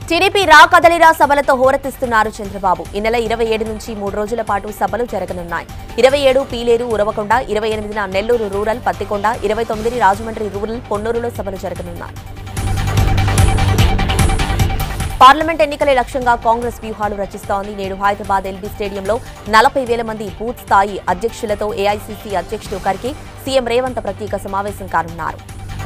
TDP రా కదలిరా సభలతో హోరెత్తిస్తున్నారు చంద్రబాబు ఈ నెల ఇరవై ఏడు నుంచి మూడు రోజుల పాటు సభలు జరగనున్నాయి ఇరవై ఏడు పీలేరు ఉరవకొండ ఇరవై ఎనిమిదిన నెల్లూరు రూరల్ పత్తికొండ ఇరవై తొమ్మిదిని రాజమండ్రి రూరల్ పొన్నూరులో సభలు జరగనున్నాయి పార్లమెంట్ ఎన్నికలే లక్ష్యంగా కాంగ్రెస్ వ్యూహాలు రచిస్తోంది నేడు హైదరాబాద్ ఎల్బీ స్టేడియంలో నలభై వేల మంది బూత్ స్థాయి అధ్యక్షులతో ఏఐసీసీ అధ్యక్షుడు కరికి సీఎం రేవంత్ ప్రత్యేక సమావేశం కానున్నారు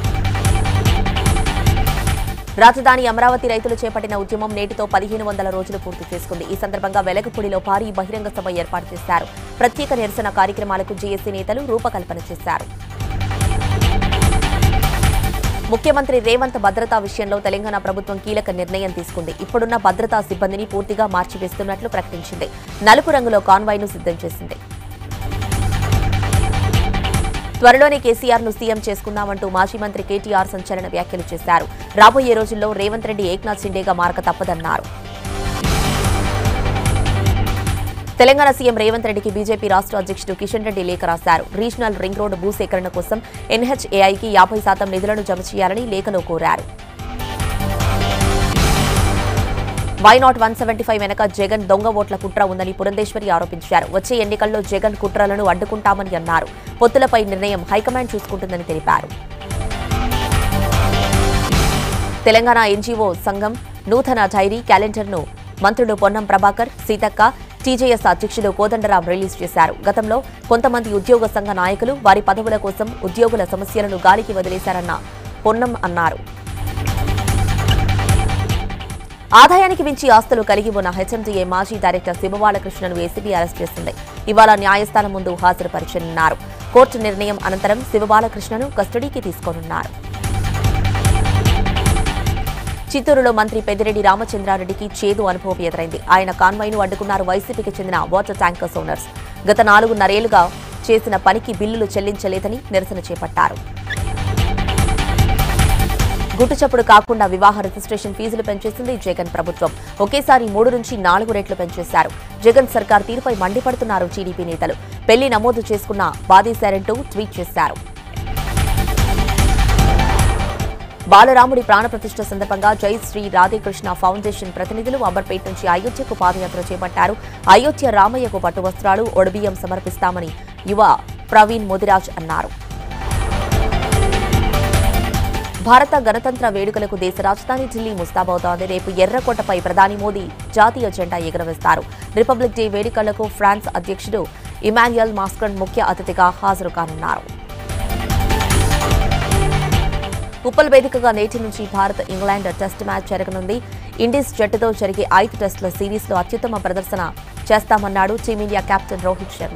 రాజధాని అమరావతి రైతులు చేపట్టిన ఉద్యమం నేటితో పదిహేను వందల రోజులు పూర్తి చేసుకుంది ఈ సందర్భంగా వెలగపూడిలో భారీ బహిరంగ సభ ఏర్పాటు చేశారు ప్రత్యేక నిరసన కార్యక్రమాలకు జేఏసీ నేతలు రూపకల్పన చేశారు ముఖ్యమంత్రి రేవంత్ భద్రతా విషయంలో తెలంగాణ ప్రభుత్వం కీలక నిర్ణయం తీసుకుంది ఇప్పుడున్న భద్రతా సిబ్బందిని పూర్తిగా మార్చివేస్తున్నట్లు ప్రకటించింది నలుపు రంగులో కాన్వాయ్ను సిద్ధం చేసింది త్వరలోనే కేసీఆర్ ను సీఎం చేసుకుందామంటూ మాజీ మంత్రి కేటీఆర్ సంచలన వ్యాఖ్యలు చేశారు రాబోయే రోజుల్లో రేవంత్ రెడ్డి ఏక్నాథ్ షిండేగా మారక తప్పదన్నారు తెలంగాణ సీఎం రేవంత్ రెడ్డికి బీజేపీ రాష్ట్ర అధ్యక్షుడు కిషన్ రెడ్డి లేఖ రాశారు రీజనల్ రింగ్ రోడ్డు భూసేకరణ కోసం ఎన్హెచ్ఏఐకి యాభై శాతం నిధులను జమ చేయాలని లేఖలో కోరారు why not one seventy five వెనక జగన్ దొంగ ఓట్ల కుట్ర ఉందని పురంధేశ్వరి ఆరోపించారు వచ్చే ఎన్నికల్లో జగన్ కుట్రలను అడ్డుకుంటామని అన్నారు పొత్తులపై నిర్ణయం హైకమాండ్ చూసుకుంటుందని తెలిపారు తెలంగాణ ఎన్జీఓ సంఘం నూతన డైరీ క్యాలెండర్ను మంత్రులు పొన్నం ప్రభాకర్ సీతక్క టీజేఎస్ అధ్యక్షులు కోదండరాం రిలీజ్ చేశారు గతంలో కొంతమంది ఉద్యోగ సంఘ నాయకులు వారి పదవుల కోసం ఉద్యోగుల సమస్యలను గాలికి వదిలేశారన్న పొన్నం అన్నారు ఆదాయానికి మించి ఆస్తులు కలిగి ఉన్న హెచ్ఎండీఏ మాజీ డైరెక్టర్ శివబాలకృష్ణను ఏసీబీ అరెస్ట్ చేసింది ఇవాళ న్యాయస్థానం ముందు హాజరుపరచనున్నారు కోర్టు నిర్ణయం అనంతరం శివబాలకృష్ణను కస్టడీకి తీసుకోనున్నారు చిత్తూరులో మంత్రి పెద్దిరెడ్డి రామచంద్రారెడ్డికి చేదు అనుభవం ఎదురైంది ఆయన కాన్వాయ్ను అడ్డుకున్నారు వైసీపీకి చెందిన వాటర్ ట్యాంకర్స్ ఓనర్స్ గత నాలుగున్నరేళ్లుగా చేసిన పనికి బిల్లులు చెల్లించలేదని నిరసన చేపట్టారు గుట్టుచప్పుడు కాకుండా వివాహ రిజిస్ట్రేషన్ ఫీజులు పెంచేసింది జగన్ ప్రభుత్వం ఒకేసారి మూడు నుంచి నాలుగు రెట్లు పెంచేశారు జగన్ సర్కార్ తీరుపై మండిపడుతున్నారు టీడీపీ నేతలు పెళ్లి నమోదు చేసుకున్న బాధేశారంటూ ట్వీట్ చేశారు బాలరాముడి ప్రాణప్రతిష్ఠ సందర్భంగా జై శ్రీ రాధేకృష్ణ ఫౌండేషన్ ప్రతినిధులు అంబర్పేట నుంచి అయోధ్యకు పాదయాత్ర చేపట్టారు అయోధ్య రామయ్యకు పట్టు వస్త్రాలు ఒడిబియ్యం సమర్పిస్తామని యువ ప్రవీణ్ మోదిరాజ్ అన్నారు భారత గణతంత్ర వేడుకలకు దేశ రాజధాని ఢిల్లీ ముస్తాబవుతోంది రేపు ఎర్రకోటపై ప్రధాని మోదీ జాతీయ జెండా ఎగురవేస్తారు రిపబ్లిక్ డే వేడుకలకు ఫ్రాన్స్ అధ్యక్షుడు ఇమాన్యుయల్ మాస్క్రన్ ముఖ్య అతిథిగా హాజరు కానున్నారు ఉప్పల్ వేదికగా నేటి నుంచి భారత్ ఇంగ్లాండ్ టెస్ట్ మ్యాచ్ జరగనుంది ఇండీస్ జట్టుతో జరిగే ఐదు టెస్టుల సిరీస్లో అత్యుత్తమ ప్రదర్శన చేస్తామన్నాడు టీమిండియా కెప్టెన్ రోహిత్ శర్మ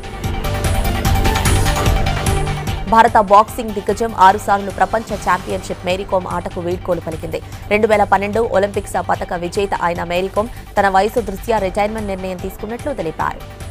భారత బాక్సింగ్ దిగ్గజం ఆరుసార్లు ప్రపంచ ఛాంపియన్షిప్ మేరీకోమ్ ఆటకు వీడ్కోలు పలికింది రెండు వేల పన్నెండు ఒలింపిక్స్ పతక విజేత అయిన మేరీకోమ్ తన వయసు దృష్ట్యా రిటైర్మెంట్ నిర్ణయం తీసుకున్నట్లు తెలిపారు